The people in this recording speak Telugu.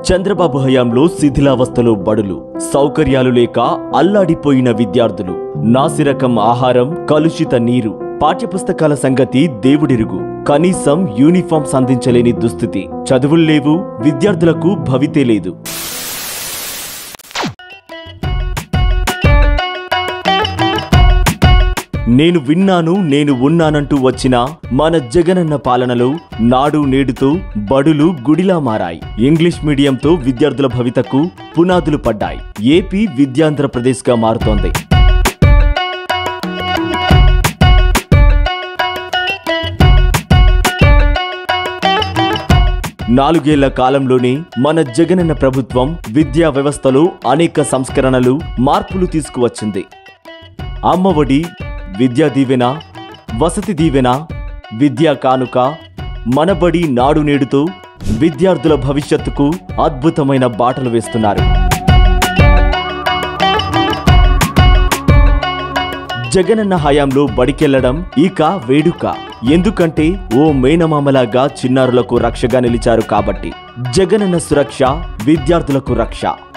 చంద్రబాబు హయాంలో శిథిలావస్థలో బడులు సౌకర్యాలు లేక అల్లాడిపోయిన విద్యార్థులు నాసిరకం ఆహారం కలుషిత నీరు పాఠ్యపుస్తకాల సంగతి దేవుడిరుగు కనీసం యూనిఫామ్స్ అందించలేని దుస్థితి చదువులు లేవు విద్యార్థులకు భవితే లేదు నేను విన్నాను నేను ఉన్నానంటూ వచ్చిన మన జగనన్న పాలనలో నాడు నేడుతో బడులు గుడిలా మారాయి ఇంగ్లీష్ మీడియంతో విద్యార్థుల భవితకు పునాదులు పడ్డాయి ఏపీ విద్యాంధ్రప్రదేశ్గా మారుతోంది నాలుగేళ్ల కాలంలోనే మన జగనన్న ప్రభుత్వం విద్యా వ్యవస్థలో అనేక సంస్కరణలు మార్పులు తీసుకువచ్చింది అమ్మఒడి విద్యా దీవెన వసతి దీవెన విద్యా కానుక మనబడి నాడు నేడుతో విద్యార్థుల భవిష్యత్తుకు అద్భుతమైన బాటలు వేస్తున్నారు జగనన్న హయాంలో బడికెళ్లడం ఇక వేడుక ఎందుకంటే ఓ మేనమామలాగా చిన్నారులకు రక్షగా నిలిచారు కాబట్టి జగనన్న సురక్ష విద్యార్థులకు రక్ష